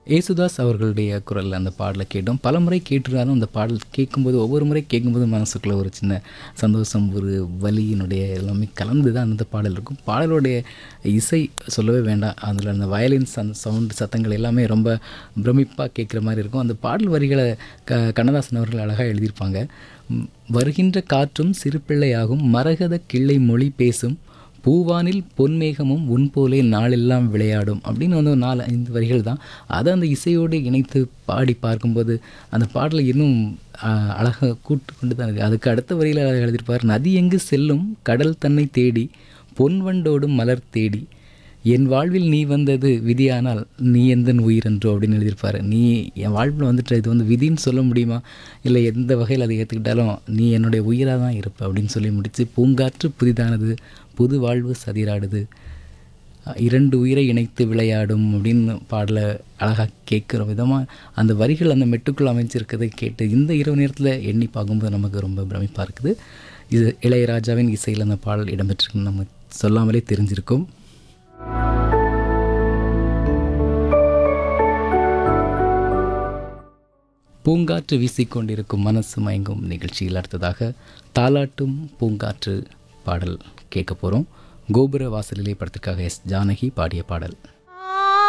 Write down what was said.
ஏசுதாஸ் அவர்களுடைய குரலில் அந்த பாடலை கேட்டோம் பல முறை கேட்டுருந்தாலும் அந்த பாடல் கேட்கும்போது ஒவ்வொரு முறை கேட்கும்போது மனசுக்குள்ளே ஒரு சின்ன சந்தோஷம் ஒரு வலியினுடைய எல்லாமே கலந்து தான் அந்த பாடல் இருக்கும் பாடலுடைய இசை சொல்லவே வேண்டாம் அதில் அந்த வயலின்ஸ் அந்த சவுண்ட் சத்தங்கள் எல்லாமே ரொம்ப பிரமிப்பாக கேட்குற மாதிரி இருக்கும் அந்த பாடல் வரிகளை க கண்ணதாசன் அவர்கள் அழகாக எழுதியிருப்பாங்க ம், வருகின்ற காற்றும் சிறுபிள்ளையாகும் மரகத கிள்ளை மொழி பேசும் பூவானில் பொன்மேகமும் உன் போலே நாளெல்லாம் விளையாடும் அப்படின்னு வந்து ஒரு நாலு ஐந்து வரிகள் தான் அதை அந்த இசையோடு இணைத்து பாடி பார்க்கும்போது அந்த பாடலை இன்னும் அழகாக கூட்டு கொண்டு தான் இருக்குது அதுக்கு அடுத்த வரியில் அழகாக எழுதியிருப்பார் நதி எங்கு செல்லும் கடல் தன்னை தேடி பொன்வண்டோடும் மலர் தேடி என் வாழ்வில் நீ வந்தது விதியானால் நீ எந்தன் உயிரென்றோ அப்படின்னு எழுதியிருப்பாரு நீ என் வாழ்வில் வந்துட்டு இது வந்து விதின்னு சொல்ல முடியுமா இல்லை எந்த வகையில் அதை ஏற்றுக்கிட்டாலும் நீ என்னுடைய உயிராக தான் இருப்ப அப்படின்னு சொல்லி முடித்து பூங்காற்று புதிதானது புது வாழ்வு சதிராடுது இரண்டு உயிரை இணைத்து விளையாடும் அப்படின்னு பாடலை அழகாக கேட்குற விதமாக அந்த வரிகள் அந்த மெட்டுக்குள் அமைஞ்சிருக்கதை கேட்டு இந்த இரவு நேரத்தில் எண்ணி பார்க்கும்போது நமக்கு ரொம்ப பிரமிப்பாக இருக்குது இது இளையராஜாவின் இசையில் அந்த பாடல் இடம்பெற்றிருக்குன்னு நம்ம சொல்லாமலே தெரிஞ்சிருக்கும் பூங்காற்று வீசிக்கொண்டிருக்கும் மனசு மயங்கும் நிகழ்ச்சியில் அடுத்ததாக தாலாட்டும் பூங்காற்று பாடல் கேட்க போகிறோம் கோபுர வாசலிலே படத்திற்காக எஸ் ஜானகி பாடிய பாடல்